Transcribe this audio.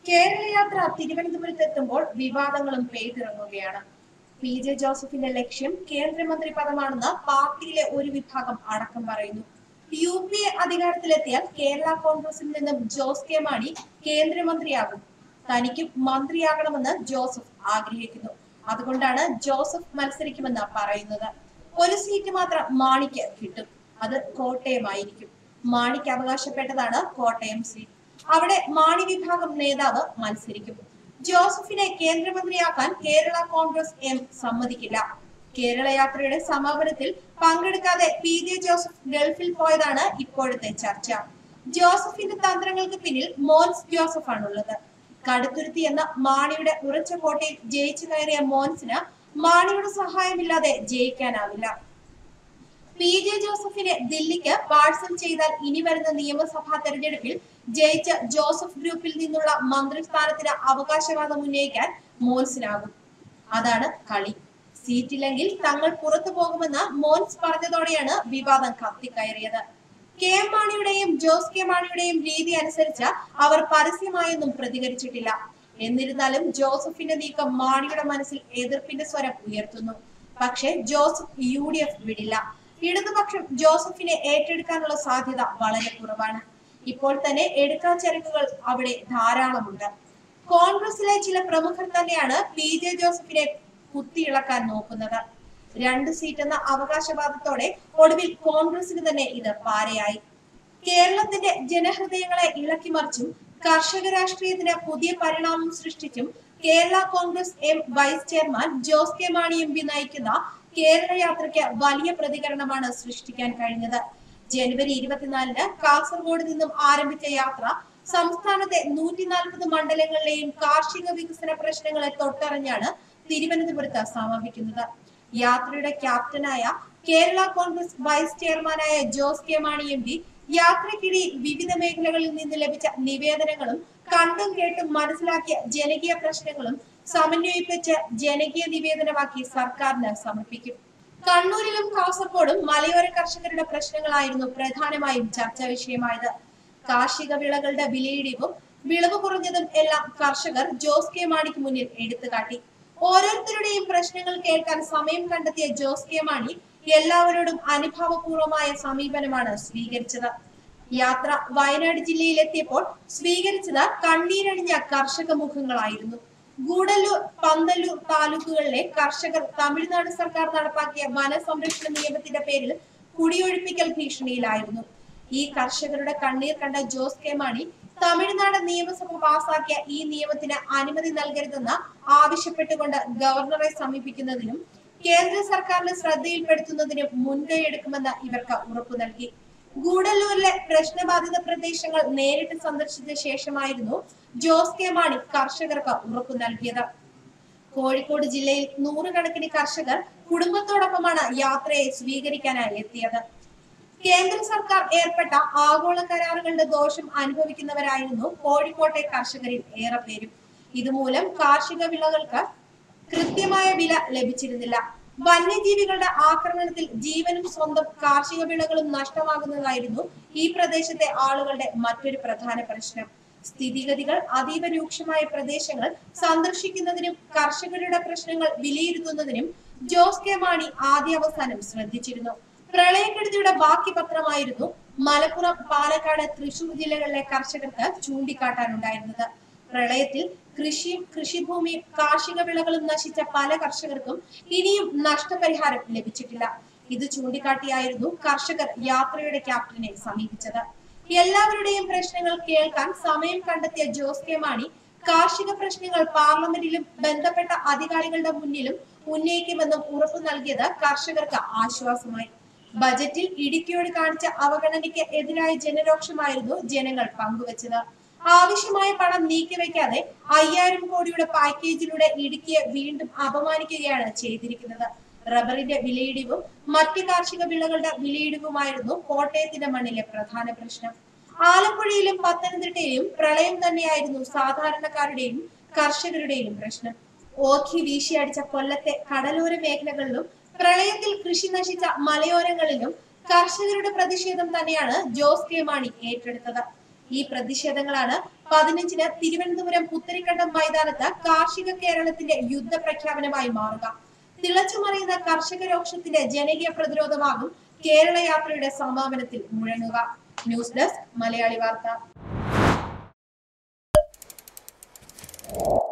കേരള യാത്ര തിരുവനന്തപുരത്ത് എത്തുമ്പോൾ വിവാദങ്ങളും പെയ്തിറങ്ങുകയാണ് പി ജെ ജോസഫിന്റെ ലക്ഷ്യം കേന്ദ്രമന്ത്രി പദമാണെന്ന് പാർട്ടിയിലെ ഒരു വിഭാഗം അടക്കം പറയുന്നു യു പി എ അധികാരത്തിലെത്തിയാൽ കേരള കോൺഗ്രസിൽ നിന്നും ജോസ് കെ മാണി കേന്ദ്രമന്ത്രിയാകും തനിക്കും മന്ത്രിയാകണമെന്ന് ജോസഫ് ആഗ്രഹിക്കുന്നു അതുകൊണ്ടാണ് ജോസഫ് മത്സരിക്കുമെന്ന് പറയുന്നത് ഒരു സീറ്റ് മാത്രം മാണിക്ക് കിട്ടും അത് കോട്ടയമായിരിക്കും മാണിക്ക് അവകാശപ്പെട്ടതാണ് കോട്ടയം സീറ്റ് അവിടെ മാണി വിഭാഗം നേതാവ് മത്സരിക്കും ജോസഫിനെ കേന്ദ്രമന്ത്രിയാക്കാൻ കേരള കോൺഗ്രസ് എം സമ്മതിക്കില്ല കേരള യാത്രയുടെ സമാപനത്തിൽ പങ്കെടുക്കാതെ പി ജെ ജോസഫ് ഗൾഫിൽ പോയതാണ് ഇപ്പോഴത്തെ ചർച്ച ജോസഫിന്റെ തന്ത്രങ്ങൾക്ക് പിന്നിൽ മോൻസ് ജോസഫ് ആണുള്ളത് കടുത്തുരുത്തി എന്ന മാണിയുടെ ഉറച്ച കോട്ടയിൽ ജയിച്ചു കയറിയ മോൻസിന് മാണിയുടെ സഹായമില്ലാതെ ജയിക്കാനാവില്ല പി ജെ ജോസഫിനെ ദില്ലിക്ക് പാഴ്സൽ ചെയ്താൽ ഇനി വരുന്ന നിയമസഭാ തെരഞ്ഞെടുപ്പിൽ ജയിച്ച ജോസഫ് ഗ്രൂപ്പിൽ നിന്നുള്ള മന്ത്രിസ്ഥാനത്തിന് അവകാശവാദം ഉന്നയിക്കാൻ മോൻസിനാകും അതാണ് കളി സീറ്റില്ലെങ്കിൽ തങ്ങൾ പുറത്തു പോകുമെന്ന് മോൻസ് പറഞ്ഞതോടെയാണ് വിവാദം കത്തിക്കയറിയത് കെ എം മാണിയുടെയും ജോസ് കെ മാണിയുടെയും രീതി അനുസരിച്ച് അവർ പരസ്യമായൊന്നും പ്രതികരിച്ചിട്ടില്ല എന്നിരുന്നാലും ജോസഫിന്റെ നീക്കം മാണിയുടെ മനസ്സിൽ എതിർപ്പിന്റെ സ്വരം ഉയർത്തുന്നു പക്ഷേ ജോസഫ് യു ഡി എഫ് വിടില്ല ഇടതുപക്ഷം ജോസഫിനെ ഏറ്റെടുക്കാനുള്ള സാധ്യത വളരെ കുറവാണ് ഇപ്പോൾ തന്നെ എടുക്കാൻ ചരക്കുകൾ അവിടെ ധാരാളമുണ്ട് കോൺഗ്രസിലെ ചില പ്രമുഖർ തന്നെയാണ് പി ജെ ജോസഫിനെ കുത്തിയിളക്കാൻ നോക്കുന്നത് രണ്ട് സീറ്റ് എന്ന അവകാശവാദത്തോടെ ഒടുവിൽ കോൺഗ്രസിന് തന്നെ ഇത് പാരയായി കേരളത്തിന്റെ ജനഹൃദയങ്ങളെ ഇളക്കിമറിച്ചും കർഷക രാഷ്ട്രീയത്തിന് പുതിയ പരിണാമം സൃഷ്ടിച്ചും Kerala Congress M vice chairman Jose K Mani M P നയിക്കുന്ന കേരള യാത്രയ്ക്ക് വലിയ പ്രതികരണമാണ് സൃഷ്ടിക്കാൻ കഴിഞ്ഞത് ജനുവരി ഇരുപത്തിനാലിന് കാസർഗോഡ് നിന്നും ആരംഭിച്ച യാത്ര സംസ്ഥാനത്തെ നൂറ്റി നാൽപ്പത് മണ്ഡലങ്ങളിലെയും കാർഷിക വികസന പ്രശ്നങ്ങളെ തൊട്ടറിഞ്ഞാണ് തിരുവനന്തപുരത്ത് സമാപിക്കുന്നത് യാത്രയുടെ ക്യാപ്റ്റനായ കേരള കോൺഗ്രസ് വൈസ് ചെയർമാനായ Jose K Mani M P യാത്രക്കിടയിൽ വിവിധ മേഖലകളിൽ നിന്ന് ലഭിച്ച നിവേദനങ്ങളും കണ്ടും കേട്ടും മനസ്സിലാക്കിയ ജനകീയ പ്രശ്നങ്ങളും സമന്വയിപ്പിച്ച് ജനകീയ നിവേദനമാക്കി സർക്കാരിന് സമർപ്പിക്കും കണ്ണൂരിലും കാസർഗോഡും മലയോര കർഷകരുടെ പ്രശ്നങ്ങളായിരുന്നു പ്രധാനമായും ചർച്ചാ വിഷയമായത് കാർഷിക വിളകളുടെ വിലയിടിവും വിളവ് കുറഞ്ഞതും എല്ലാം കർഷകർ ജോസ് കെ മാണിക്ക് മുന്നിൽ എടുത്തുകാട്ടി ഓരോരുത്തരുടെയും പ്രശ്നങ്ങൾ കേൾക്കാൻ സമയം കണ്ടെത്തിയ ജോസ് കെ മാണി എല്ലാവരോടും അനുഭാവപൂർവമായ സമീപനമാണ് സ്വീകരിച്ചത് യാത്ര വയനാട് ജില്ലയിലെത്തിയപ്പോൾ സ്വീകരിച്ചത് കണ്ണീരണിഞ്ഞ കർഷക മുഖങ്ങളായിരുന്നു ഗൂഡല്ലൂർ പന്തല്ലൂർ താലൂക്കുകളിലെ കർഷകർ തമിഴ്നാട് സർക്കാർ നടപ്പാക്കിയ വനസംരക്ഷണ നിയമത്തിന്റെ പേരിൽ കുടിയൊഴിപ്പിക്കൽ ഭീഷണിയിലായിരുന്നു ഈ കർഷകരുടെ കണ്ണീർ കണ്ട ജോസ് കെ മാണി തമിഴ്നാട് നിയമസഭ പാസാക്കിയ ഈ നിയമത്തിന് അനുമതി നൽകരുതെന്ന് ആവശ്യപ്പെട്ടുകൊണ്ട് ഗവർണറെ സമീപിക്കുന്നതിനും കേന്ദ്ര സർക്കാരിന്റെ ശ്രദ്ധയിൽപ്പെടുത്തുന്നതിനും മുൻകൈ എടുക്കുമെന്ന് ഇവർക്ക് ഉറപ്പു നൽകി ഗൂഡല്ലൂരിലെ പ്രശ്നബാധിത പ്രദേശങ്ങൾ നേരിട്ട് സന്ദർശിച്ച ശേഷമായിരുന്നു ജോസ് കെ മാണി കർഷകർക്ക് ഉറപ്പു നൽകിയത് കോഴിക്കോട് ജില്ലയിൽ നൂറുകണക്കിന് കർഷകർ കുടുംബത്തോടൊപ്പമാണ് യാത്രയെ സ്വീകരിക്കാനായി എത്തിയത് കേന്ദ്ര സർക്കാർ ഏർപ്പെട്ട ആഗോള കരാറുകളുടെ ദോഷം അനുഭവിക്കുന്നവരായിരുന്നു കോഴിക്കോട്ടെ കർഷകരിൽ ഏറെ പേരും ഇതുമൂലം കാർഷിക വിളകൾക്ക് കൃത്യമായ വില ലഭിച്ചിരുന്നില്ല വന്യജീവികളുടെ ആക്രമണത്തിൽ ജീവനും സ്വന്തം കാർഷിക വിളകളും നഷ്ടമാകുന്നതായിരുന്നു ഈ പ്രദേശത്തെ ആളുകളുടെ മറ്റൊരു പ്രധാന പ്രശ്നം സ്ഥിതിഗതികൾ അതീവ രൂക്ഷമായ പ്രദേശങ്ങൾ സന്ദർശിക്കുന്നതിനും കർഷകരുടെ പ്രശ്നങ്ങൾ വിലയിരുത്തുന്നതിനും ജോസ് കെ മാണി ആദ്യാവസാനം ശ്രദ്ധിച്ചിരുന്നു പ്രളയക്കെടുതിയുടെ ബാക്കി പത്രമായിരുന്നു മലപ്പുറം പാലക്കാട് തൃശൂർ ജില്ലകളിലെ കർഷകർക്ക് ചൂണ്ടിക്കാട്ടാനുണ്ടായിരുന്നത് പ്രളയത്തിൽ കൃഷിയും കൃഷിഭൂമിയും കാർഷിക വിളകളും നശിച്ച പല കർഷകർക്കും ഇനിയും നഷ്ടപരിഹാരം ലഭിച്ചിട്ടില്ല ഇത് ചൂണ്ടിക്കാട്ടിയായിരുന്നു കർഷകർ യാത്രയുടെ ക്യാപ്റ്റനെ സമീപിച്ചത് എല്ലാവരുടെയും പ്രശ്നങ്ങൾ കേൾക്കാൻ സമയം കണ്ടെത്തിയ ജോസ് കെ മാണി കാർഷിക പ്രശ്നങ്ങൾ പാർലമെന്റിലും ബന്ധപ്പെട്ട അധികാരികളുടെ മുന്നിലും ഉന്നയിക്കുമെന്നും ഉറപ്പു നൽകിയത് കർഷകർക്ക് ആശ്വാസമായി ബജറ്റിൽ ഇടുക്കിയോട് കാണിച്ച അവഗണനയ്ക്ക് എതിരായ ജനരോക്ഷമായിരുന്നു ജനങ്ങൾ പങ്കുവച്ചത് ആവശ്യമായ പണം നീക്കിവെക്കാതെ അയ്യായിരം കോടിയുടെ പാക്കേജിലൂടെ ഇടുക്കിയെ വീണ്ടും അപമാനിക്കുകയാണ് ചെയ്തിരിക്കുന്നത് റബ്ബറിന്റെ വിലയിടിവും മറ്റ് കാർഷിക വിളകളുടെ വിലയിടിവുമായിരുന്നു കോട്ടയത്തിന്റെ മണ്ണിലെ പ്രധാന പ്രശ്നം ആലപ്പുഴയിലും പത്തനംതിട്ടയിലും പ്രളയം തന്നെയായിരുന്നു സാധാരണക്കാരുടെയും കർഷകരുടെയും പ്രശ്നം ഓഖി വീശിയടിച്ച കൊല്ലത്തെ കടലോര മേഖലകളിലും പ്രളയത്തിൽ കൃഷി നശിച്ച മലയോരങ്ങളിലും കർഷകരുടെ പ്രതിഷേധം തന്നെയാണ് ജോസ് കെ മാണി ഏറ്റെടുത്തത് ഈ പ്രതിഷേധങ്ങളാണ് പതിനഞ്ചിന് തിരുവനന്തപുരം പുത്തരിക്കണ്ടം മൈതാനത്ത് കാർഷിക കേരളത്തിന്റെ യുദ്ധ പ്രഖ്യാപനമായി മാറുക തിളച്ചുമറിയുന്ന കർഷക രോക്ഷത്തിന്റെ ജനകീയ പ്രതിരോധമാകും കേരള യാത്രയുടെ സമാപനത്തിൽ മുഴങ്ങുക ന്യൂസ് ഡെസ്ക് മലയാളി വാർത്ത